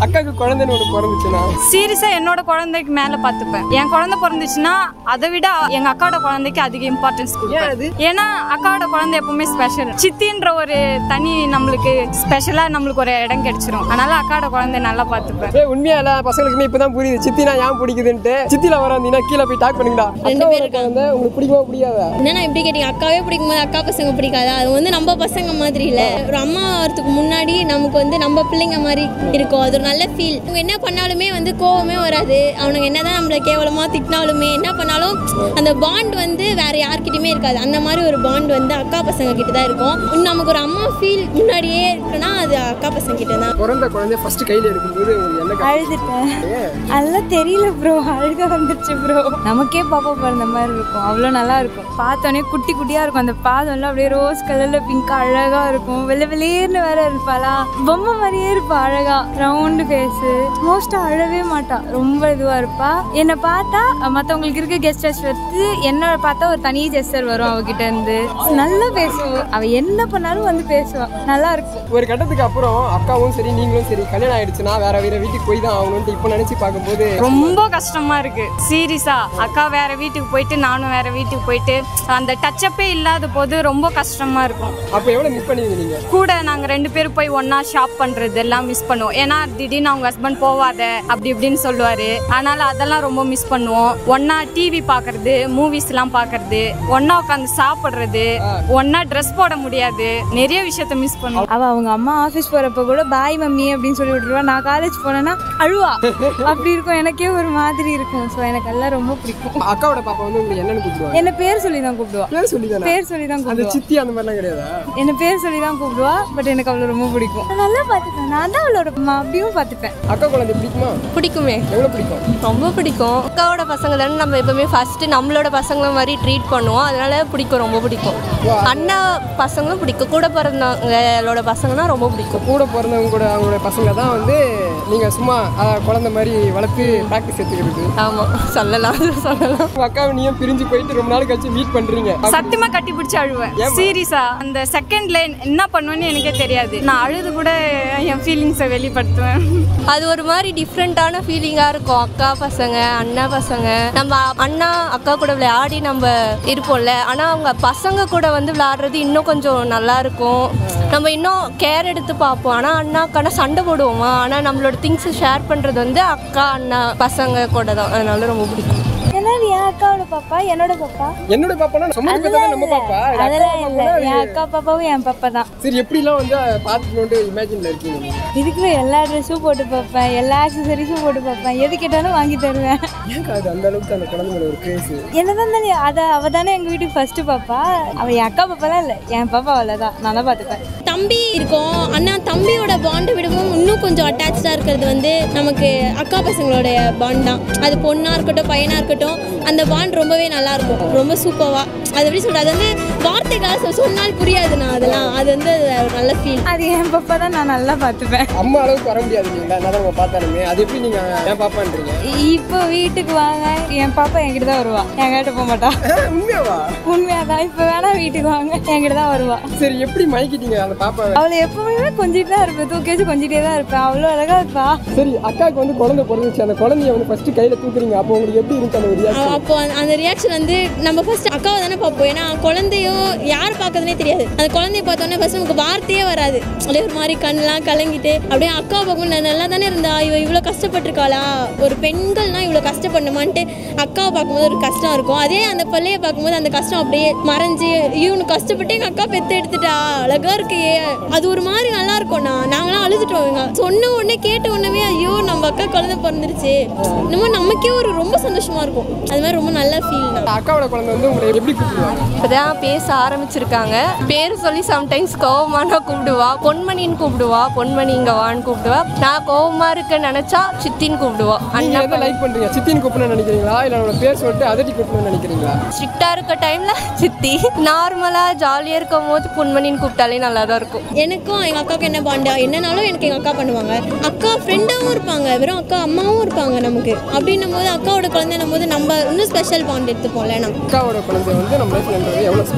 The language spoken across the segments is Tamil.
அக்காவுக்கு குழந்தைன்னு ஒன்று பிறந்துச்சுன்னா சீரியஸா என்னோட குழந்தைக்கு மேல பாத்துப்பேன் என் குழந்தை பிறந்துச்சுன்னா அதை விட எங்க அக்காவோட குழந்தைக்கு அதிக இம்பார்ட்டன்ஸ் ஏன் அது? கொடுப்பேன் ஏன்னா அக்காவோட குழந்தை எப்பவுமே ஸ்பெஷல் சித்தின்ற ஒரு தனி நம்மளுக்கு ஸ்பெஷலா நம்மளுக்கு ஒரு இடம் கிடைச்சிரும் அதனால அக்காவோட குழந்தை நல்லா பாத்துப்பேன் ஏ உண்மையா இல்ல பசங்களுக்குமே இப்பதான் புரியுது சித்தினா ஏன் பிடிக்குதுன்ட்டு சித்தில வராந்தீங்கன்னா கீழே போய் டாக் பண்ணுங்கடா ரெண்டு பேர் அக்காவோட குழந்தை உங்களுக்கு பிடிக்குமா பிடிக்காதா என்னன்னா இப்படி கேட்டீங்க அக்காவே பிடிக்கும் போது அக்கா பசங்க பிடிக்காதா அது வந்து நம்ம பசங்க மாதிரி இல்லை ஒரு அம்மா வரதுக்கு முன்னாடி நமக்கு வந்து நம்ம பிள்ளைங்க மாதிரி இருக்கும் அது ஒரு நல்ல ஃபீல் அவங்க என்ன பண்ணாலுமே வந்து கோவமே வராது அவனுங்க என்னதான் நம்மள கேவலமா திட்டினாலுமே என்ன பண்ணாலும் அந்த பாண்ட் வந்து வேற யார்கிட்டயுமே இருக்காது அந்த மாதிரி ஒரு பாண்ட் வந்து அக்கா பசங்க கிட்ட தான் இருக்கும் இன்னும் நமக்கு ஒரு அம்மா ஃபீல் முன்னாடியே இருக்குன்னா அது அக்கா பசங்க கிட்ட தான் பிறந்த குழந்தைய ஃபர்ஸ்ட் கையில எடுக்கும்போது உங்களுக்கு என்ன கஷ்டம்? அழுதுட்டேன் ஏன்? அதெல்லாம் தெரியல ப்ரோ அழுக வந்துருச்சு ப்ரோ நமக்கே பாப்பா பிறந்த மாதிரி இருக்கும் அவ்வளோ நல்லா இருக்கும் பார்த்தோன்னே குட்டி குட்டியா இருக்கும் அந்த பாதம்லாம் அப்படியே ரோஸ் கலர்ல பிங்க் அழகா இருக்கும் வெள்ளை வெளியேர்னு வேற இருப்பாளா பொம்மை மாதிரியே இருப்பா அழகா ரவுண்டு ஃபேஸு மோஸ்டா அழவே மாட்டா ரொம்ப இதுவா இருப்பா என்னை பார்த்தா மற்றவங்களுக்கு இருக்க கெஸ்ட் வந்து என்னோட பார்த்தா ஒரு தனி ஜெஸ்டர் வரும் அவகிட்ட இருந்து நல்லா பேசுவோம் அவ என்ன பண்ணாலும் வந்து பேசுவா நல்லா இருக்கும் ஒரு கட்டத்துக்கு அப்புறம் அக்காவும் சரி நீங்களும் சரி கல்யாணம் ஆயிடுச்சுன்னா வேற வேற வீட்டுக்கு போய் தான் ஆகணும்னு இப்போ நினைச்சு பார்க்கும்போது ரொம்ப கஷ்டமா இருக்கு சீரியஸா அக்கா வேற வீட்டுக்கு போயிட்டு நானும் வேற வீட்டுக்கு போயிட்டு அந்த டச்சப்பே இல்லாத போது ரொம்ப கஷ்டமா இருக்கும் அப்போ எவ்வளவு மிஸ் பண்ணுவீங்க நீங்க கூட நாங்க ரெண்டு பேரும் போய் ஒண்ணா ஷாப் பண்றது எல்லாம் மிஸ் பண்ணுவோம் ஏன்னா திடீர்னு அவங்க ஹஸ்பண்ட் போவாத அப்படி இப்படின்னு சொல்லுவாரு அதனால அதெல்லாம் ரொம்ப மிஸ் பண்ணுவோம் ஒண்ணா டிவி பாக்குறது மூவிஸ் எல்லாம் பாக்குறது ஒண்ணா உட்காந்து சாப்பிடுறது ஒண்ணா ட்ரெஸ் போட முடியாது நிறைய விஷயத்த மிஸ் பண்ணுவோம் அவ அவங்க அம்மா ஆஃபீஸ் போறப்ப கூட பாய் மம்மி அப்படின்னு சொல்லி விட்டுருவா நான் காலேஜ் போனேன்னா அழுவா அப்படி இருக்கும் எனக்கே ஒரு மாதிரி இருக்கும் ஸோ எனக்கு எல்லாம் ரொம்ப பிடிக்கும் அக்காவோட பாப்பா வந்து உங்களுக்கு என்னன்னு கூப்பிடுவாங்க என்ன பேர் சொல்லி தான் கூப்பிடுவா பேர் சொல்லி தானே பேர் சொல்லி தான் அந்த கூப்பிடுவா சித்தி அந்த மாதிரிலாம் கிடையாதா என்ன பேர் சொல்லி தான் கூப்பிடுவா பட் எனக்கு அவளை ரொம்ப பிடிக்கும் நான் நல்லா பார்த்துப்பேன் நான் தான் அவளோட அம்மா அப்படியும் பார்த்துப்பேன் அக்கா குழந்தை பிடிக்குமா பிடிக்குமே எவ்வளவு பிடிக்கும் ரொம்ப பிடிக்கும் அக்காவோட பசங்க தானே நம்ம எப்பவுமே ஃபர்ஸ்ட் நம்மளோட பசங்கள மாதிரி ட்ரீட் பண்ணுவோம் அதனால பிடிக்கும் ரொம்ப பிடிக்கும் அண்ணா பசங்களும் பிடிக்கும் கூட பிறந்தவங்களோட பசங்கன்னா ரொம்ப பிடிக்கும் கூட பிறந்தவங்க கூட அவங்களோட பசங்க தான் வந்து நீங்க சும்மா அஹ், குழந்தை மாதிரி வளர்த்து ப்ராக்டிஸ் எடுத்துக்கிறது ஆமாம் சொல்லலாம் சொல்லலாம் உங்க அக்காவை நீயும் பிரிஞ்சு போயிட்டு ரொம்ப நாள் கழிச்சு மீட் பண்றீங்க சத்தியமா கட்டி பிடிச்சி அழுவேன் சீரியஸா அந்த செகண்ட் லைன் என்ன பண்ணுவேன்னு எனக்கே தெரியாது நான் அழுது கூட என் ஃபீலிங்ஸை வெளிப்படுத்துவேன் அது ஒரு மாதிரி டிஃப்ரெண்ட்டான ஃபீலிங்காக இருக்கும் அக்கா பசங்க அண்ணா பசங்க நம்ம அண்ணா அக்கா கூட விளையாடி நம்ம இருப்போம்ல ஆனால் அவங்க பசங்க கூட வந்து விளையாடுறது இன்னும் கொஞ்சம் நல்லா இருக்கும் நம்ம இன்னும் கேர் எடுத்து பார்ப்போம் ஆனால் அண்ணா அக்கானா சண்டை போடுவோமா ஆனால் நம்மளோட திங்ஸை ஷேர் பண்ணுறது வந்து அக்கா அண்ணா பசங்க கூட தான் அதனால ரொம்ப பிடிக்கும் ஏன்னா இது என் அக்காவோட பாப்பா என்னோட பாப்பா என்னோட பாப்பானா சும்மா அதெல்லாம் நம்ம இல்ல. பாப்பா இது அக்கா அதெல்லாம் பாப்பா இல்லை கூட என் அக்கா பாப்பாவும் என் பாப்பா தான் சரி எப்படிலாம் வந்து பார்த்துக்கணுன்ட்டு இமேஜின்ல இருக்கீங்க நீங்க இதுக்கு எல்லா ட்ரெஸ்ஸும் போட்டு பார்ப்பேன் எல்லா ஆக்சசரிஸும் போட்டு பார்ப்பேன் எது கேட்டாலும் வாங்கி தருவேன் ஏன்க்கா அது அந்த அளவுக்கு அந்த குழந்தை மேல ஒரு கிரேஸ் என்னதான் தானே அதை அவ தானே எங்கள் வீட்டுக்கு ஃபர்ஸ்ட் பாப்பா அவ என் அக்கா பாப்பாலாம் இல்லை என் பாப்பா அவளை தான் நான் தான் பார்த்துப்பேன் தம்பி இருக்கும் அண்ணா தம்பியோட பாண்டை விடவும் இன்னும் கொஞ்சம் அட்டாச்சாக இருக்கிறது வந்து நமக்கு அக்கா பசங்களோட பாண்ட் தான் அது பொண்ணாக இருக்கட்டும் பையனாக இருக்கட்டும் அந்த பாண்ட் ரொம்பவே நல்லா இருக்கும் ரொம்ப சூப்பராக அது எப்படி சொல்கிறது அது வந்து வார்த்தைகளால் சொ- சொன்னால் புரியாதுண்ணா அதெல்லாம் அது வந்து ஒரு நல்ல ஃபீல் அது என் பாப்பா தான் நான் நல்லா பார்த்துப்பேன் அம்மா அளவுக்கு வர முடியாது இல்லைங்களா என்ன நம்ம பார்த்தாலுமே அது எப்படி நீங்க ஏன் பாப்பான்றீங்க இப்போ வீட்டுக்கு வாங்க என் பாப்பா என்கிட்ட தான் வருவா என்கிட்ட போக மாட்டா ஏன், உண்மையாவா உண்மையாதான் இப்போ வேணா வீட்டுக்கு வாங்க என்கிட்ட தான் வருவா சரி எப்படி மயக்கிட்டீங்க அந்த பாப்பாவை அவளை எப்பவுமே கொஞ்சிட்டு தான் இருப்பேன் தூக்கி வச்சு கொஞ்சிட்டே தான் இருப்பேன் அவ்வளோ அழகா இருப்பா சரி அக்காவுக்கு வந்து குழந்தை பிறந்துச்சு அந்த குழந்தைய வந்து ஃபர்ஸ்ட் கையில தூக்குறீங்க அப்போ உங்களுக்கு எப்படி இருக்கு அந்த ஒரு reaction? அப்போ அந்த- அந்த ரியாக்ஷன் வந்து நம்ம ஃபர்ஸ்ட் அக்காவை தானே பார்ப்போம் ஏன்னா குழந்தையும் யார் பார்க்கறதுனே தெரியாது அந்த குழந்தைய பார்த்தோன்னே ஃபர்ஸ்ட் நமக்கு வார்த்தையே வராது அப்படியே ஒரு மாதிரி கண்ணெலாம் கலங்கிட்டு அப்படியே அக்காவை பார்க்கும்போது நான் நல்லா தானே இருந்தா இவ இவ்வளோ கஷ்டப்பட்டிருக்காளா ஒரு பெண்கள்னா இவ்வளோ கஷ்டப்படணுமான்ட்டு அக்காவை பார்க்கும்போது ஒரு கஷ்டம் இருக்கும் அதே அந்த பிள்ளைய பார்க்கும்போது அந்த கஷ்டம் அப்படியே மறைஞ்சு இவனு கஷ்டப்பட்டு எங்கள் அக்கா பெத்து எடுத்துட்டா அழகா இருக்கே அது ஒரு மாதிரி நல்லா இருக்கும்ண்ணா நாங்களாம் அழுதுட்டோம் இவங்க சொன்ன உடனே கேட்ட உடனே ஐயோ நம்ம அக்கா குழந்தை பிறந்துருச்சு இன்னமும் நமக்கே ஒரு ரொம்ப சந்தோஷமா இருக்கும் அது மாதிரி ரொம்ப நல்ல ஃபீல் தான் அக்காவோட குழந்தை வந்து உங்களை எப்படி கூப்பிடுவாங்க இப்போதான் பேச ஆரம்பிச்சிருக்காங்க பேர் சொல்லி சம்டைம்ஸ் கோவமான கூப்பிடுவா பொன்மணின்னு கூப்பிடுவா பொன்மணி இங்க வான்னு கூப்பிடுவா நான் கோவமா இருக்க நினைச்சா சித்தின்னு கூப்பிடுவா நீங்க அண்ணா எதை லைக் பண்றீங்க சித்தின்னு கூப்பிடணும்னு நினைக்கிறீங்களா இல்ல அவனோட பேர் சொல்லிட்டு அதட்டி கூப்பிடணும்னு நினைக்கிறீங்களா ஸ்ட்ரிக்டா இருக்க டைம்ல சித்தி நார்மலா ஜாலியா இருக்கும் போது பொன்மணின்னு கூப்பிட்டாலே நல்லா தான் இருக்கும் எனக்கும் எங்கள் அக்காவுக்கு என்ன பாண்டா என்னனாலும் எனக்கு எங்கள் அக்கா பண்ணுவாங்க அக்கா ஃப்ரெண்டாகவும் இருப்பாங்க வெறும் அக்கா அம்மாவும் இருப்பாங்க நமக்கு அப்படின்னும் போது அக்காவோட குழந்தைன்னும் போது நம்ம இன்னும் ஸ்பெஷல் பாண்ட் எடுத்துப்போம்ல நம்ம அக்காவோட குழந்தை வந்து நம்ம லைஃப்ல எவ்வளவு ஸ்பெஷல்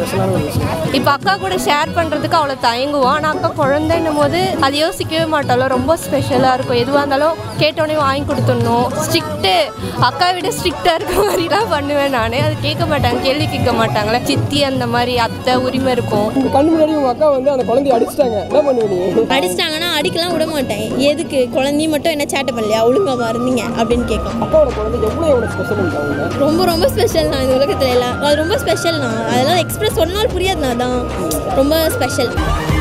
ஸ்பெஷலான ஒரு விஷயம் இப்போ அக்கா கூட ஷேர் பண்ணுறதுக்கு அவ்வளோ தயங்குவோம் ஆனால் அக்கா குழந்தைன்னும் போது அதை யோசிக்கவே மாட்டாலும் ரொம்ப ஸ்பெஷலாக இருக்கும் எதுவாக இருந்தாலும் கேட்டோடனே வாங்கி கொடுத்துடணும் ஸ்ட்ரிக்ட்டு அக்கா விட ஸ்ட்ரிக்டாக இருக்க மாதிரிலாம் பண்ணுவேன் நான் அது கேட்க மாட்டாங்க கேள்வி கேட்க மாட்டாங்களே சித்தி அந்த மாதிரி அத்தை உரிமை இருக்கும் உங்க கண்ணு முன்னாடி உங்க அக்கா வந்து அந்த குழந்தைய அடிச்சிட்டாங்க என்ன பண்ணுவீங்க அடிச்சிட்டாங்கன்னா அடிக்கலாம் விட மாட்டேன் எதுக்கு குழந்தையும் மட்டும் என்ன சேட்டை பண்ணலையா ஒழுங்கா இருந்தீங்க அப்படின்னு கேட்கும் அக்காவோட குழந்தை எவ்வளோ எவ்வளோ ஸ்பெஷல் அவங்க ரொம்ப ரொம்ப ஸ்பெஷல் தான் இந்த உலகத்துல எல்லாம் அது ரொம்ப ஸ்பெஷல் தான் அதெல்லாம் எக்ஸ்பிரஸ் சொன்னால் புரியாது தான் அதான் ரொம்ப ஸ்பெஷல்